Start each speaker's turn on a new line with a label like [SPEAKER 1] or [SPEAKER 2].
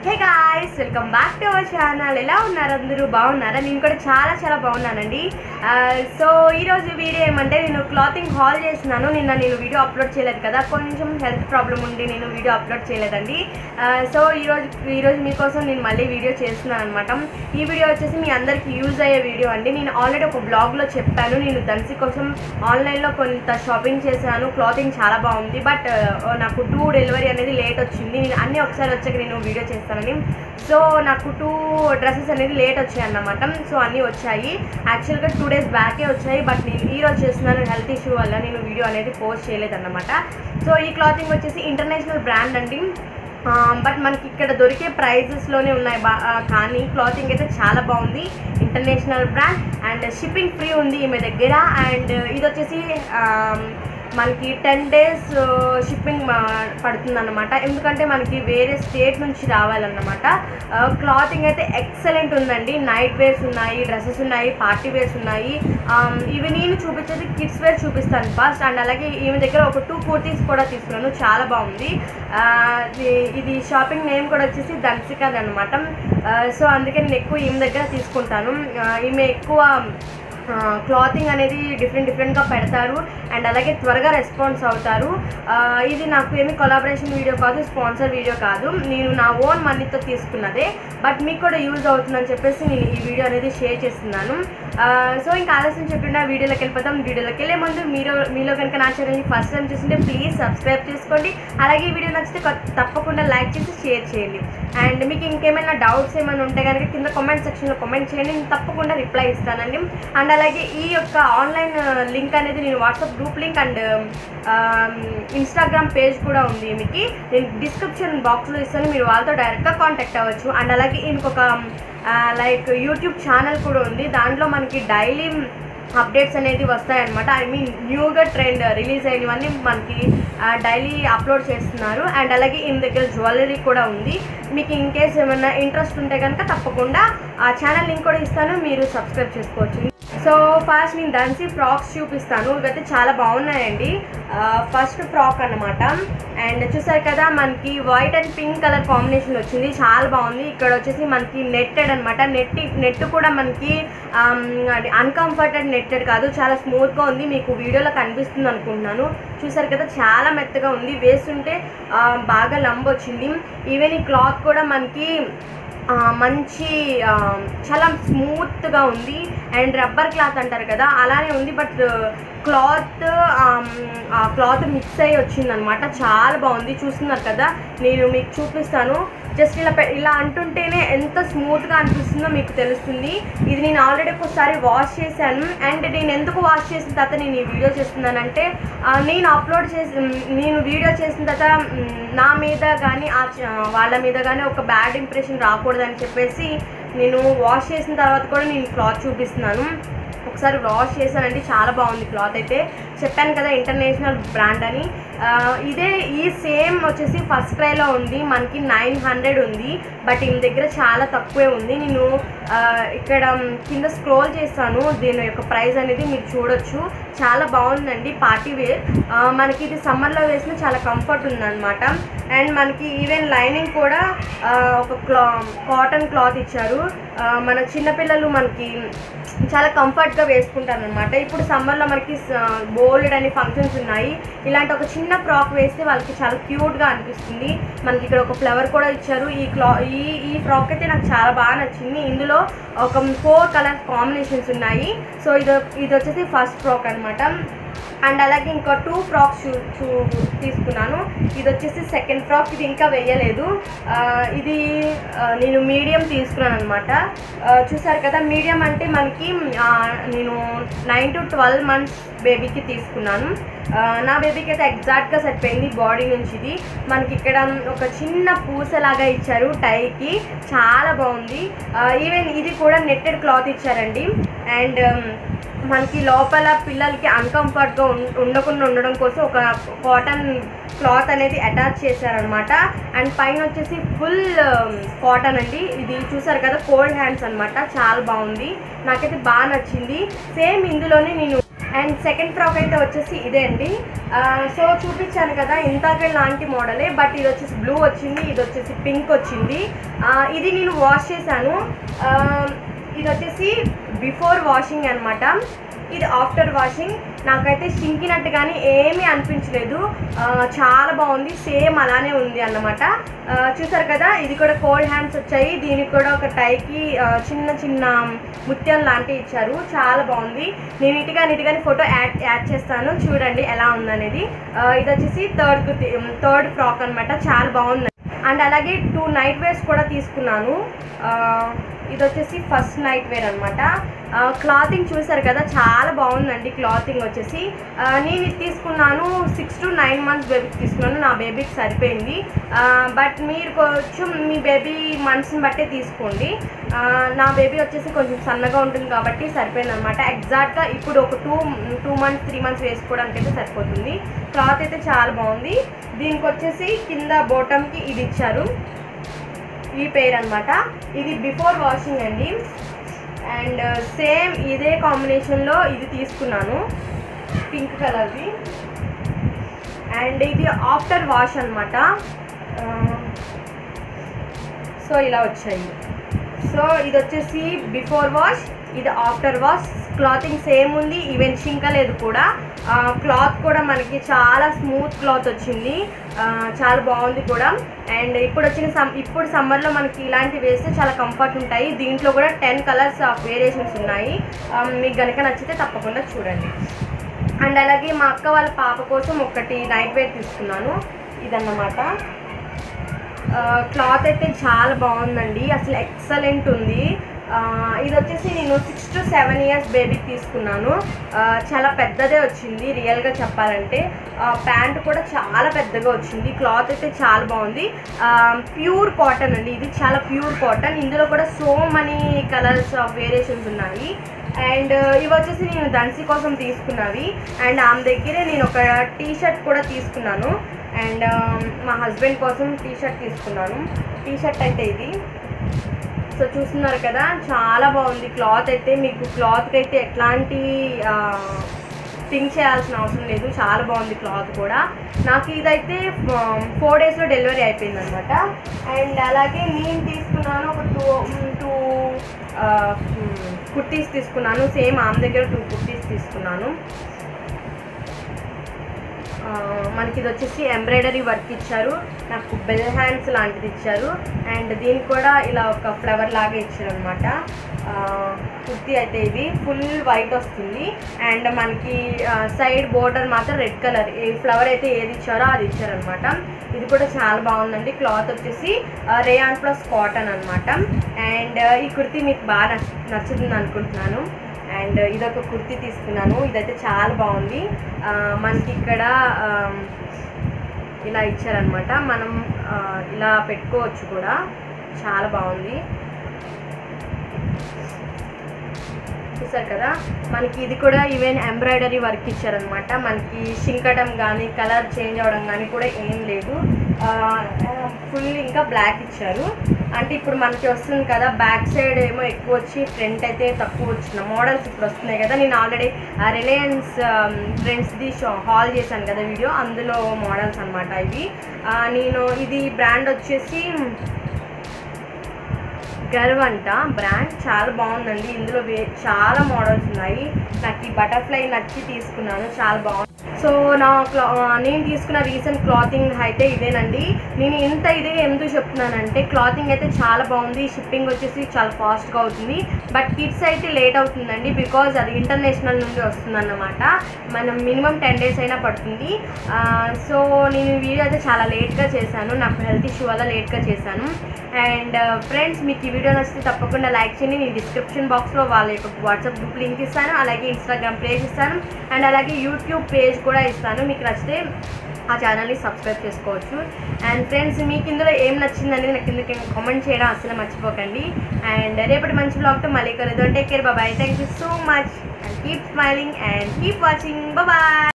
[SPEAKER 1] hey guys welcome back to our channel ఎలా ఉన్నారు అందరూ బాగున్నారా నేను కూడా చాలా చాలా బాగున్నానండి సో ఈరోజు వీడియో ఏమంటే నేను క్లాతింగ్ హాల్ చేస్తున్నాను నిన్న నేను వీడియో అప్లోడ్ చేయలేదు కదా కొంచెం హెల్త్ ప్రాబ్లం ఉండి నేను వీడియో అప్లోడ్ చేయలేదండి సో ఈరోజు ఈరోజు మీకోసం నేను మళ్ళీ వీడియో చేస్తున్నాను అనమాట ఈ వీడియో వచ్చేసి మీ అందరికీ యూజ్ అయ్యే వీడియో అండి నేను ఆల్రెడీ ఒక బ్లాగ్లో చెప్పాను నేను దన్సి కోసం ఆన్లైన్లో కొంత షాపింగ్ చేశాను క్లాతింగ్ చాలా బాగుంది బట్ నాకు టూ డెలివరీ అనేది లేట్ వచ్చింది నేను అన్నీ ఒకసారి వచ్చాక నేను వీడియో చేస్తానని సో నాకు టూ డ్రెస్సెస్ అనేది లేట్ వచ్చాయి అన్నమాట సో అన్నీ వచ్చాయి యాక్చువల్గా టూ డేస్ బ్యాకే వచ్చాయి బట్ నేను ఈ రోజు చేస్తున్నాను హెల్త్ ఇష్యూ వల్ల నేను వీడియో అనేది పోస్ట్ చేయలేదన్నమాట సో ఈ క్లాతింగ్ వచ్చేసి ఇంటర్నేషనల్ బ్రాండ్ అండి బట్ మనకి ఇక్కడ దొరికే ప్రైజెస్లోనే ఉన్నాయి బా ఆ, కానీ క్లాతింగ్ అయితే చాలా బాగుంది international brand and shipping free ఉంది ఈమె దగ్గర అండ్ ఇది వచ్చేసి ఆ, మనకి టెన్ డేస్ షిప్పింగ్ పడుతుంది అనమాట ఎందుకంటే మనకి వేరే స్టేట్ నుంచి రావాలన్నమాట క్లాతింగ్ అయితే ఎక్సలెంట్ ఉందండి నైట్ వేర్స్ ఉన్నాయి డ్రెస్సెస్ ఉన్నాయి పార్టీ వేర్స్ ఉన్నాయి ఆమ్, ఇవి నేను చూపించేది కిడ్స్ వేర్ చూపిస్తాను ఫస్ట్ అండ్ అలాగే ఈమె దగ్గర ఒక టూ కుర్తీస్ కూడా తీసుకున్నాను చాలా బాగుంది ఆ, ఇది- ఇది షాపింగ్ నేమ్ కూడా వచ్చేసి దంసికర్ అనమాట సో అందుకే నేను ఎక్కువ ఈమె దగ్గర తీసుకుంటాను ఆ, ఈమె ఎక్కువ క్లాతింగ్ అనేది డిఫరెంట్ డిఫరెంట్గా పెడతారు అండ్ అలాగే త్వరగా రెస్పాన్స్ అవుతారు ఆ, ఇది నాకు ఏమి కొలాబరేషన్ వీడియో కాదు స్పాన్సర్ వీడియో కాదు నేను నా ఓన్ మనీతో తీసుకున్నదే బట్ మీకు కూడా యూజ్ అవుతుందని చెప్పేసి నేను ఈ వీడియో అనేది షేర్ చేస్తున్నాను ఆ, సో ఇంకా ఆలస్యం చెప్పకుండా వీడియోలోకి వెళ్ళిపోతాం వీడియోలోకి వెళ్ళే ముందు మీరు మీలో కనుక నా ఛానల్ని ఫస్ట్ టైం చూస్తుంటే ప్లీజ్ సబ్స్క్రైబ్ చేసుకోండి అలాగే ఈ వీడియో నచ్చితే కొ- తప్పకుండా లైక్ చేసి షేర్ చేయండి అండ్ మీకు ఇంకేమైనా డౌట్స్ ఏమైనా ఉంటే కనుక కింద కామెంట్ సెక్షన్లో కామెంట్ చేయండి నేను తప్పకుండా రిప్లై ఇస్తానండి అండ్ అలాగే ఈ యొక్క ఆన్లైన్ లింక్ అనేది నేను WhatsApp group link and Instagram page కూడా ఉంది మీకు నేను డిస్క్రిప్షన్ బాక్స్లో ఇస్తాను మీరు వాళ్ళతో డైరెక్ట్గా కాంటాక్ట్ అవ్వచ్చు అండ్ అలాగే ఇంకొక లైక్ యూట్యూబ్ ఛానల్ కూడా ఉంది దాంట్లో మనకి డైలీ అప్డేట్స్ అనేది వస్తాయన్నమాట ఐ మీన్ న్యూగా ట్రెండ్ రిలీజ్ అయినవన్నీ మనకి డైలీ అప్లోడ్ చేస్తున్నారు అండ్ అలాగే ఈయన దగ్గర జ్యువెలరీ కూడా ఉంది మీకు ఇన్ కేస్ ఏమైనా ఇంట్రెస్ట్ ఉంటే కనుక తప్పకుండా ఆ ఛానల్ లింక్ కూడా ఇస్తాను మీరు సబ్స్క్రైబ్ చేసుకోవచ్చు సో ఫస్ట్ నేను దంచి ఫ్రాక్స్ చూపిస్తాను ఇవైతే చాలా బాగున్నాయండి ఫస్ట్ ఫ్రాక్ అన్నమాట అండ్ చూసారు కదా మనకి white and pink colour combination వచ్చింది చాలా బాగుంది ఇక్కడ వచ్చేసి మనకి నెట్టెడ్ అనమాట నెట్ నెట్ కూడా మనకి అన్కంఫర్టెడ్ నెట్టెడ్ కాదు చాలా స్మూత్గా ఉంది మీకు వీడియోలో కనిపిస్తుంది అనుకుంటున్నాను చూసారు కదా చాలా మెత్తగా ఉంది వేస్తుంటే ఆ, బాగా లంబ్ వచ్చింది ఈవెన్ ఈ క్లాత్ కూడా మనకి ఆ, మంచి ఆ, చాలా స్మూత్గా ఉంది అండ్ రబ్బర్ క్లాత్ అంటారు కదా అలానే ఉంది బట్ క్లాత్ ఆ క్లాత్ మిక్స్ అయ్యి వచ్చిందనమాట చాలా బాగుంది చూస్తున్నారు కదా నేను మీకు చూపిస్తాను జస్ట్ ఇలా పె- ఇలా అంటుంటేనే ఎంత స్మూత్గా అనిపిస్తుందో మీకు తెలుస్తుంది ఇది నేను ఆల్రెడీ ఒకసారి వాష్ చేశాను అండ్ నేను ఎందుకు వాష్ చేసిన తర్వాత నేను ఈ వీడియో చేస్తున్నానంటే ఆ, నేను అప్లోడ్ చేసి నేను వీడియో చేసిన తర్వాత మ్, నా మీద కానీ ఆ చ- వాళ్ళ మీద కానీ ఒక బ్యాడ్ ఇంప్రెషన్ రాకూడదని చెప్పేసి నేను వాష్ చేసిన తర్వాత కూడా నేను క్లాత్ చూపిస్తున్నాను ఒకసారి వాష్ చేశానండి చాలా బాగుంది క్లాత్ అయితే చెప్పాను కదా ఇంటర్నేషనల్ బ్రాండ్ అని ఆ, ఇదే ఈ సేమ్ వచ్చేసి ఫస్ట్ క్రైలో ఉంది మనకి నైన్ హండ్రెడ్ ఉంది బట్ ఈయన దగ్గర చాలా తక్కువే ఉంది నేను ఆ, ఇక్కడ కింద స్క్రోల్ చేస్తాను దీని యొక్క ప్రైస్ అనేది మీరు చూడొచ్చు చాలా బాగుందండి పార్టీ వేర్ ఆ, మనకి ఇది సమ్మర్లో వేసిన చాలా కంఫర్ట్ ఉందన్నమాట అండ్ మనకి ఈవెన్ లైనింగ్ కూడా ఆ, ఒక క్లా కాటన్ క్లాత్ ఇచ్చారు ఆ, మన చిన్నపిల్లలు మనకి చాలా కంఫర్ట్గా వేసుకుంటారు అనమాట ఇప్పుడు సమ్మర్లో మనకి బోల్డ్ అని ఫంక్షన్స్ ఉన్నాయి ఇలాంటి ఒక చిన్న ఫ్రాక్ వేస్తే వాళ్ళకి చాలా క్యూట్గా అనిపిస్తుంది మనకి ఇక్కడ ఒక ఫ్లవర్ కూడా ఇచ్చారు ఈ క్లా ఈ ఈ ఫ్రాక్ అయితే నాకు చాలా బాగా నచ్చింది ఇందులో ఒక ఫోర్ కలర్ కాంబినేషన్స్ ఉన్నాయి సో ఇది ఇది వచ్చేసి ఫస్ట్ ఫ్రాక్ అనమాట అండ్ అలాగే ఇంకో టూ ఫ్రాక్స్ చూ చూ తీసుకున్నాను ఇది వచ్చేసి సెకండ్ ఫ్రాక్ ఇది ఇంకా వేయలేదు ఆ, ఇది ఆ, నేను మీడియం తీసుకున్నాను అనమాట చూసారు కదా మీడియం అంటే మనకి ఆ, నేను నైన్ టు ట్వెల్వ్ మంత్స్ బేబీకి తీసుకున్నాను ఆ, నా బేబీకి అయితే ఎగ్జాక్ట్గా సెట్ అయింది బాడీ నుంచి ఇది మనకి ఇక్కడ ఒక చిన్న పూసలాగా ఇచ్చారు టైకి చాలా బాగుంది ఈవెన్ ఇది కూడా నెట్టెడ్ క్లాత్ ఇచ్చారండి అండ్ మనకి లోపల పిల్లలకి అన్కంఫర్ట్గా ఉండకుండా ఉండడం కోసం ఒక కాటన్ క్లాత్ అనేది అటాచ్ చేశారనమాట అండ్ పైన వచ్చేసి ఫుల్ కాటన్ అండి ఇది చూసారు కదా కోల్డ్ హ్యాండ్స్ అన్నమాట చాలా బాగుంది నాకైతే బాగా నచ్చింది సేమ్ ఇందులోనే నేను అండ్ సెకండ్ ఫ్రాక్ అయితే వచ్చేసి ఇదే అండి ఆ, సో చూపించాను కదా ఇంతాకే లాంటి మోడలే బట్ ఇది వచ్చేసి బ్లూ వచ్చింది ఇది వచ్చేసి పింక్ వచ్చింది ఆ, ఇది నేను వాష్ చేశాను ఆ, ఇది వచ్చేసి బిఫోర్ వాషింగ్ అన్నమాట ఇది ఆఫ్టర్ వాషింగ్ నాకైతే చింకినట్టు కానీ ఏమీ అనిపించలేదు ఆ, చాలా బాగుంది సేమ్ అలానే ఉంది అన్నమాట ఆ, చూసారు కదా ఇది కూడా కోల్డ్ హ్యాండ్స్ వచ్చాయి దీనికి కూడా ఒక టైకి ఆ, చిన్న చిన్న ముత్యం లాంటివి ఇచ్చారు చాలా బాగుంది నేను నీట్గా నీట్గా ఫోటో యాడ్ యాడ్ చేస్తాను చూడండి ఎలా ఉందనేది ఆ, ఇది వచ్చేసి థర్డ్ థర్డ్ ఫ్రాక్ అన్నమాట చాలా బాగుంది అండ్ అలాగే టూ నైట్ వేర్స్ కూడా తీసుకున్నాను ఆ, ఇది వచ్చేసి ఫస్ట్ నైట్ వేర్ అనమాట క్లాతింగ్ చూసారు కదా చాలా బాగుందండి క్లాతింగ్ వచ్చేసి ఆ, నేను ఇది తీసుకున్నాను సిక్స్ టు నైన్ మంత్స్ బేబీకి తీసుకున్నాను నా బేబీకి సరిపోయింది బట్ మీరు కొంచెం మీ బేబీ మంత్స్ని బట్టే తీసుకోండి ఆ, నా బేబీ వచ్చేసి కొంచెం సన్నగా ఉంటుంది కాబట్టి సరిపోయింది అనమాట ఎగ్జాక్ట్గా ఇప్పుడు ఒక two two months three months వేసుకోవడానికి అయితే సరిపోతుంది క్లాత్ అయితే చాలా బాగుంది దీనికి వచ్చేసి కింద బోటంకి ఇది ఇచ్చారు ఈ పేరు అనమాట ఇది బిఫోర్ వాషింగ్ అండి అండ్ సేమ్ ఇదే కాంబినేషన్లో ఇది తీసుకున్నాను పింక్ కలర్ది అండ్ ఇది ఆఫ్టర్ వాష్ అనమాట సో ఇలా వచ్చాయి సో ఇది వచ్చేసి బిఫోర్ వాష్ ఇది ఆఫ్టర్ వాష్ క్లాతింగ్ సేమ్ ఉంది ఈవెన్ చింకలేదు కూడా క్లాత్ కూడా మనకి చాలా స్మూత్ క్లాత్ వచ్చింది ఆ, చాలా బాగుంది కూడా అండ్ ఇప్పుడు వచ్చిన సమ్ ఇప్పుడు సమ్మర్లో మనకి ఇలాంటివి వేస్తే చాలా కంఫర్ట్ ఉంటాయి దీంట్లో కూడా టెన్ కలర్స్ ఆఫ్ వేరియేషన్స్ ఉన్నాయి ఆ, మీకు కనుక నచ్చితే తప్పకుండా చూడండి అండ్ అలాగే మా అక్క వాళ్ళ పాప కోసం ఒకటి నైట్ వేర్ తీసుకున్నాను ఇదన్నమాట క్లాత్ అయితే చాలా బాగుందండి అసలు ఎక్సలెంట్ ఉంది ఆ, ఇది వచ్చేసి నేను సిక్స్ టు సెవెన్ ఇయర్స్ బేబీకి తీసుకున్నాను ఆ, చాలా పెద్దదే వచ్చింది రియల్గా చెప్పాలంటే ప్యాంట్ కూడా చాలా పెద్దగా వచ్చింది క్లాత్ అయితే చాలా బాగుంది ప్యూర్ కాటన్ అండి ఇది చాలా ప్యూర్ కాటన్ ఇందులో కూడా so many colours of variations ఉన్నాయి అండ్ ఇవి వచ్చేసి నేను ధన్సీ కోసం తీసుకున్నవి అండ్ ఆమె దగ్గరే నేను ఒక టీ షర్ట్ కూడా తీసుకున్నాను అండ్ మా హస్బెండ్ కోసం టీ షర్ట్ తీసుకున్నాను టీ షర్ట్ అయితే ఇది సో చూస్తున్నారు కదా చాలా బాగుంది క్లాత్ అయితే మీకు క్లాత్కి అయితే ఎట్లాంటి థింక్ చేయాల్సిన అవసరం లేదు చాలా బాగుంది క్లాత్ కూడా నాకు ఇదైతే ఫోర్ డేస్లో డెలివరీ అయిపోయింది అనమాట అండ్ అలాగే నేను తీసుకున్నాను ఒక టూ టూ కుర్తీస్ తీసుకున్నాను సేమ్ ఆమె దగ్గర టూ కుర్తీస్ తీసుకున్నాను ఆ, మనకి ఇది వచ్చేసి ఎంబ్రాయిడరీ వర్క్ ఇచ్చారు నాకు బెల్ హ్యాండ్స్ లాంటిది ఇచ్చారు అండ్ దీనికి కూడా ఇలా ఒక ఫ్లవర్ లాగా ఇచ్చారు అనమాట కుర్తీ అయితే ఇది ఫుల్ వైట్ వస్తుంది అండ్ మనకి సైడ్ బోర్డర్ మాత్రం రెడ్ కలర్ ఏ ఫ్లవర్ అయితే ఏది ఇచ్చారో అది ఇచ్చారనమాట ఇది కూడా చాలా బాగుందండి క్లాత్ వచ్చేసి రేయాన్ ప్లస్ కాటన్ అనమాట అండ్ ఈ కుర్తీ మీకు బాగా నచ్చ నచ్చుతుంది అనుకుంటున్నాను అండ్ ఇదొక కుర్తీ తీసుకున్నాను ఇదైతే చాలా బాగుంది ఆ, మనకి ఇక్కడ ఆమ్, ఇలా ఇచ్చారనమాట మనం ఆ, ఇలా పెట్టుకోవచ్చు కూడా చాలా బాగుంది చూసారు కదా మనకి ఇది కూడా ఈవెన్ ఎంబ్రాయిడరీ వర్క్ ఇచ్చారనమాట మనకి షింకడం కానీ కలర్ చేంజ్ అవ్వడం కానీ కూడా ఏం లేదు ఫుల్ ఇంకా బ్లాక్ ఇచ్చారు అంటే ఇప్పుడు మనకి వస్తుంది కదా బ్యాక్ సైడ్ ఏమో ఎక్కువ వచ్చి ఫ్రంట్ అయితే తక్కువ వచ్చిన మోడల్స్ ఇప్పుడు వస్తున్నాయి కదా నేను ఆల్రెడీ రిలయన్స్ ఫ్రెండ్స్ది షో హాల్ చేశాను కదా వీడియో అందులో మోడల్స్ అనమాట ఇవి ఆ, నేను ఇది బ్రాండ్ వచ్చేసి గర్వ్ అంట బ్రాండ్ చాలా బాగుందండి ఇందులో వే చాలా మోడల్స్ ఉన్నాయి నాకు ఈ బటర్ఫ్లై నచ్చి తీసుకున్నాను చాలా బాగుంది సో నా క్లా నేను తీసుకున్న రీసెంట్ క్లాతింగ్ అయితే ఇదేనండి నేను ఇంత ఇదే ఎందుకు చెప్తున్నానంటే క్లాతింగ్ అయితే చాలా బాగుంది షిప్పింగ్ వచ్చేసి చాలా ఫాస్ట్గా అవుతుంది బట్ కిడ్స్ అయితే లేట్ అవుతుందండి బికాజ్ అది ఇంటర్నేషనల్ నుండి వస్తుందన్నమాట మనం మినిమం టెన్ డేస్ అయినా పడుతుంది ఆ, సో నేను ఈ వీడియో అయితే చాలా లేట్గా చేశాను నాకు హెల్త్ ఇష్యూ వల్ల లేట్గా చేశాను అండ్ ఫ్రెండ్స్ మీకు ఈ వీడియో నచ్చితే తప్పకుండా లైక్ చేయండి నేను డిస్క్రిప్షన్ బాక్స్లో వాళ్ళ యొక్క వాట్సాప్ గ్రూప్ లింక్ ఇస్తాను అలాగే ఇన్స్టాగ్రామ్ పేజ్ ఇస్తాను అండ్ అలాగే యూట్యూబ్ పేజ్ కూడా ఇస్తాను మీకు నచ్చితే ఆ ఛానల్ని సబ్స్క్రైబ్ చేసుకోవచ్చు అండ్ ఫ్రెండ్స్ మీకు ఇందులో ఏం నచ్చిందనేది నాకు కింద కామెంట్ చేయడం అసలు మర్చిపోకండి అండ్ రేపటి మంచి బ్లాగ్తో మళ్ళీ కలుద్దాం take care bye thank you so much and keep smiling and keep watching bye